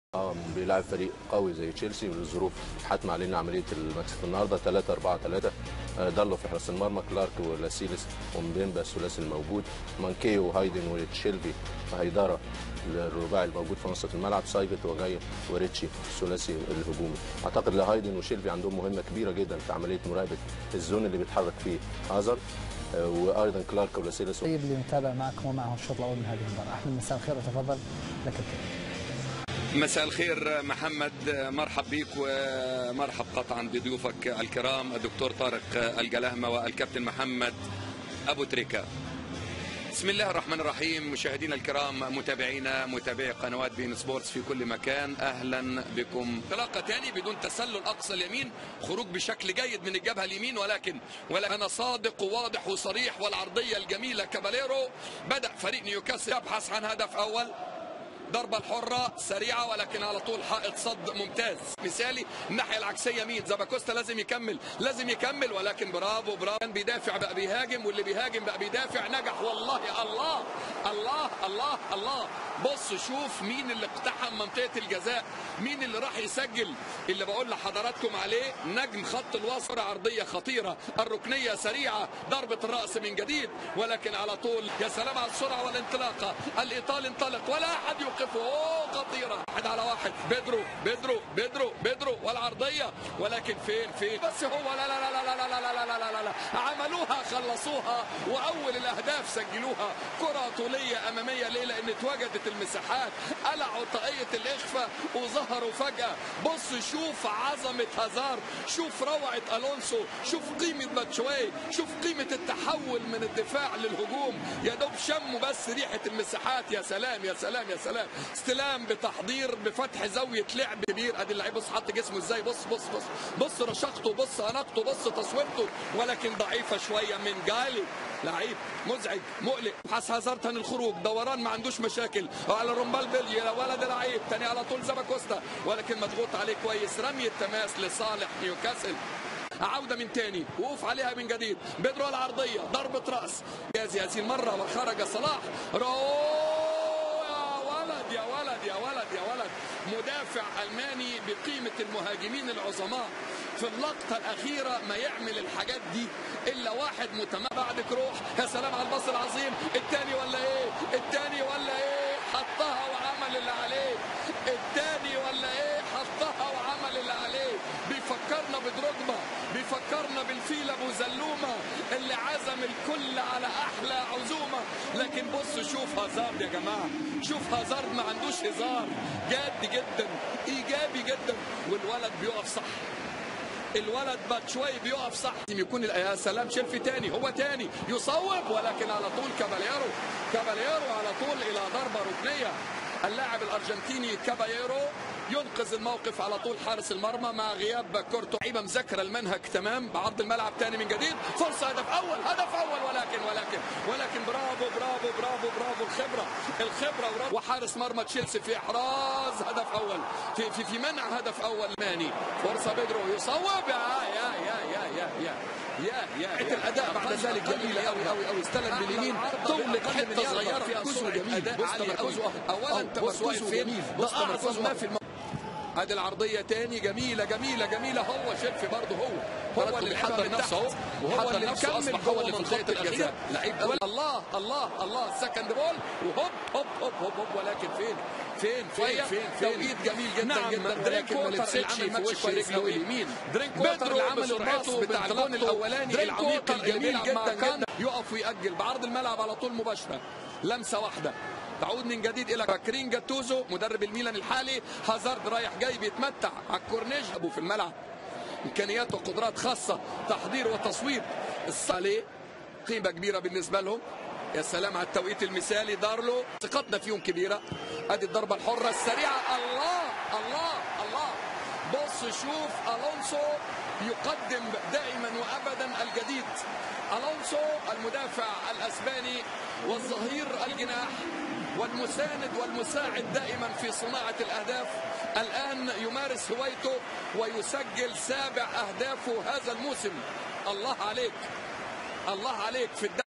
اه بيلعب فريق قوي زي تشيلسي والظروف حتم علينا عمليه المكسب النهارده 3 4 3 دارلو في حراس المرمى كلارك ولاسيلس ومبيمبا الثلاثي الموجود مانكي وهايدن وتشيلبي هيدارا الرباعي الموجود في وسط الملعب سايبت وجاي وريتشي الثلاثي الهجومي اعتقد لهايدن وشيلفي عندهم مهمه كبيره جدا في عمليه مراقبه الزون اللي بيتحرك فيه هازارد وايضا كلارك ولاسيلس طيب اللي متابع معكم ومعه الشوط الاول من هذه المباراه احمد مساء الخير وتفضل لك الكلمه مساء الخير محمد مرحب بك ومرحب قطعا بضيوفك الكرام الدكتور طارق الجلهمة والكابتن محمد أبو تريكة بسم الله الرحمن الرحيم مشاهدينا الكرام متابعينا متابعي قنوات بين سبورتس في كل مكان اهلا بكم انطلاقه تاني بدون تسلل اقصى اليمين خروج بشكل جيد من الجبهه اليمين ولكن ولكن انا صادق وواضح وصريح والعرضيه الجميله كاباليرو بدا فريق نيوكاسل يبحث عن هدف اول ضربة الحرة سريعة ولكن على طول حائط صد ممتاز مثالي الناحية العكسية مين زاباكوستا لازم يكمل لازم يكمل ولكن برافو برافو كان بيدافع بقى بيهاجم واللي بيهاجم بقى بيدافع نجح والله الله الله الله الله بص شوف مين اللي اقتحم منطقة الجزاء مين اللي راح يسجل اللي بقول لحضراتكم عليه نجم خط الوسط عرضية خطيرة الركنية سريعة ضربة الرأس من جديد ولكن على طول يا سلام على السرعة والانطلاقة الإيطالي انطلق ولا أحد يوقفه اوه خطيرة واحد على واحد بيدرو بيدرو بيدرو بيدرو والعرضية ولكن فين فين بس هو لا لا لا لا لا لا لا لا لا لا لا لا عملوها خلصوها وأول الأهداف سجلوها كرة طولية أمامية ليه لأن اتوجدت المساحات قلعوا طاقية الإخفاء وظهروا فجأة بص شوف عظمة هازار شوف روعة ألونسو شوف قيمة باتشواي شوف قيمة التحول من الدفاع للهجوم يا دوب شموا بس ريحة المساحات يا سلام يا سلام يا سلام استلام بتحضير بفتح زاوية لعب كبير ادي اللعيب بص حط جسمه ازاي بص بص بص بص رشاقته بص اناقته بص تصويرته ولكن ضعيفة شوية من جالي لعيب مزعج مقلق حس هازارد عن الخروج دوران ما عندوش مشاكل على رومبال بيلي يا ولد لعيب تاني على طول زباكوستا ولكن مضغوط عليه كويس رمي التماس لصالح نيوكاسل عودة من تاني وقوف عليها من جديد بيدرو العرضية ضربة رأس جاز هذه المرة وخرج صلاح رو يا ولد يا ولد يا ولد يا ولد مدافع ألماني بقيمة المهاجمين العظماء في اللقطة الأخيرة ما يعمل الحاجات دي إلا واحد متمام بعد كروح يا سلام على الباص العظيم التاني ولا إيه التاني ولا إيه حطها وعمل اللي عليه التاني ولا إيه حطها وعمل اللي عليه بيفكرنا بدروجبا بيفكرنا بالفيل ابو زلومه اللي عزم الكل على احلى عزومه لكن بص شوف هازارد يا جماعه شوف هازارد ما عندوش هزار جاد جدا ايجابي جدا والولد بيقف صح الولد بات شوي بيقف صح لازم يكون يا سلام شلفي تاني هو تاني يصوب ولكن على طول كاباليرو كاباليرو على طول الى ضربه ركنيه اللاعب الارجنتيني كابايرو ينقذ الموقف على طول حارس المرمى مع غياب كورتو لعيبه مذاكره المنهج تمام بعرض الملعب تاني من جديد فرصه هدف اول هدف اول ولكن ولكن ولكن برافو برافو برافو برافو الخبره الخبره برافو وحارس مرمى تشيلسي في احراز هدف اول في في, في منع هدف اول ماني فرصه بيدرو يصوب يا يا يا يا يا يا يا يا الاداء بعد ذلك جميل قوي قوي قوي استلم باليمين طولت حته صغيره فيها كوسو جميل بص تمركزه اولا تمركزه فين ده اعظم ما في الم... ادي العرضيه تاني جميله جميله جميله هو شلفي برضه هو هو اللي بيحضر نفسه اهو وهو اللي مكمل هو اللي في الخط الجزاء لعيب الله الله الله سكند بول وهوب هوب هوب هوب هوب ولكن فين فين فين فين توقيت جميل جدا نعم جدا درينك ووتر اللي عمل في وش رجله اليمين درينك ووتر اللي عمل الباص بتاع الجون الاولاني العميق الجميل جدا جدا يقف ويأجل بعرض الملعب على طول مباشره لمسه واحده تعود من جديد الى فاكرين جاتوزو مدرب الميلان الحالي هازارد رايح جاي بيتمتع على الكورنيش ابو في الملعب امكانيات وقدرات خاصه تحضير وتصويب الصالي قيمه كبيره بالنسبه لهم يا سلام على التوقيت المثالي دارلو ثقتنا فيهم كبيره ادي الضربه الحره السريعه الله الله الله بص شوف الونسو يقدم دائما وابدا الجديد الونسو المدافع الاسباني والظهير الجناح والمساند والمساعد دائما في صناعة الأهداف الآن يمارس هوايته ويسجل سابع أهدافه هذا الموسم الله عليك الله عليك في الدفع